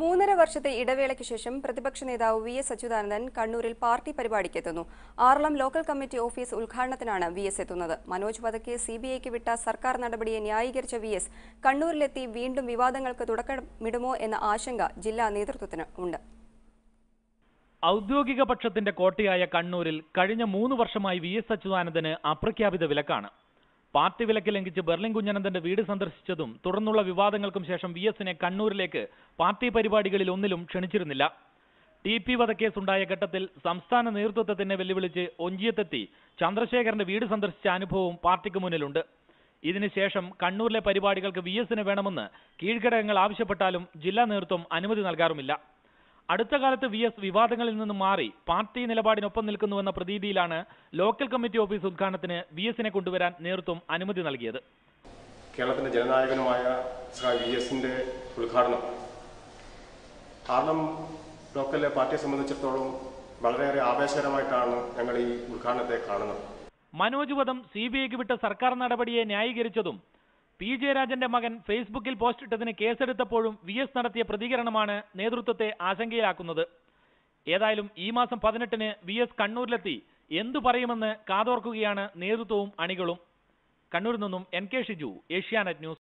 മൂന്നര വർഷത്തെ ഇടവേളയ്ക്ക് ശേഷം പ്രതിപക്ഷ നേതാവ് വി എസ് അച്യുതാനന്ദൻ കണ്ണൂരിൽ പാർട്ടി പരിപാടിക്കെത്തുന്നു ആറളം ലോക്കൽ കമ്മിറ്റി ഓഫീസ് ഉദ്ഘാടനത്തിനാണ് വി എസ് എത്തുന്നത് മനോജ് വധക്കെ സി ബി ഐക്ക് വിട്ട സർക്കാർ നടപടിയെ ന്യായീകരിച്ച വി എസ് കണ്ണൂരിലെത്തി വീണ്ടും വിവാദങ്ങൾക്ക് തുടക്കമിടുമോ എന്ന ആശങ്ക ജില്ലാ നേതൃത്വത്തിന് ഉണ്ട് ഔദ്യോഗിക പക്ഷത്തിന്റെ കോട്ടയായ കണ്ണൂരിൽ കഴിഞ്ഞ മൂന്ന് വർഷമായി വി എസ് അച്യുതാനന്ദന് അപ്രഖ്യാപിത വിലക്കാണ് പാർട്ടി വിലക്ക് ലംഘിച്ച് ബെർലിൻ കുഞ്ഞനന്ദന്റെ വീട് സന്ദർശിച്ചതും തുടർന്നുള്ള വിവാദങ്ങൾക്കും ശേഷം വി എസിനെ കണ്ണൂരിലേക്ക് പാർട്ടി പരിപാടികളിൽ ഒന്നിലും ക്ഷണിച്ചിരുന്നില്ല ടി പി വധക്കേസുണ്ടായ ഘട്ടത്തിൽ സംസ്ഥാന നേതൃത്വത്തെ തന്നെ വെല്ലുവിളിച്ച് ഒഞ്ചിയത്തെത്തി ചന്ദ്രശേഖരന്റെ വീട് സന്ദർശിച്ച അനുഭവവും പാർട്ടിക്ക് മുന്നിലുണ്ട് ഇതിനുശേഷം കണ്ണൂരിലെ പരിപാടികൾക്ക് വി എസിന് വേണമെന്ന് കീഴ്ഘടകങ്ങൾ ആവശ്യപ്പെട്ടാലും ജില്ലാ നേതൃത്വം അനുമതി നൽകാറുമില്ല അടുത്ത കാലത്ത് വി എസ് വിവാദങ്ങളിൽ നിന്നും മാറി പാർട്ടി നിലപാടിനൊപ്പം നിൽക്കുന്നുവെന്ന പ്രതീതിയിലാണ് ലോക്കൽ കമ്മിറ്റി ഓഫീസ് ഉദ്ഘാടനത്തിന് വി എസിനെ കൊണ്ടുവരാൻ നേതൃത്വം അനുമതി നൽകിയത് കേരളത്തിൻ്റെ ജനനായകനുമായ ശ്രീ വി എസിൻ്റെ ഉദ്ഘാടനം ആർണം ലോക്കലിലെ പാർട്ടിയെ സംബന്ധിച്ചിടത്തോളം വളരെയേറെ ആവേശകരമായിട്ടാണ് ഞങ്ങൾ ഈ ഉദ്ഘാടനത്തെ കാണുന്നത് മനോജ് വധം സി ബി ഐക്ക് വിട്ട സർക്കാർ നടപടിയെ ന്യായീകരിച്ചതും പി ജയരാജന്റെ മകൻ ഫേസ്ബുക്കിൽ പോസ്റ്റ് ഇട്ടതിന് കേസെടുത്തപ്പോഴും വി എസ് നടത്തിയ പ്രതികരണമാണ് നേതൃത്വത്തെ ആശങ്കയിലാക്കുന്നത് ഏതായാലും ഈ മാസം പതിനെട്ടിന് വി എസ് കണ്ണൂരിലെത്തി എന്തു പറയുമെന്ന് കാതോർക്കുകയാണ് നേതൃത്വവും അണികളും കണ്ണൂരിൽ നിന്നും N K Shiju Asianet news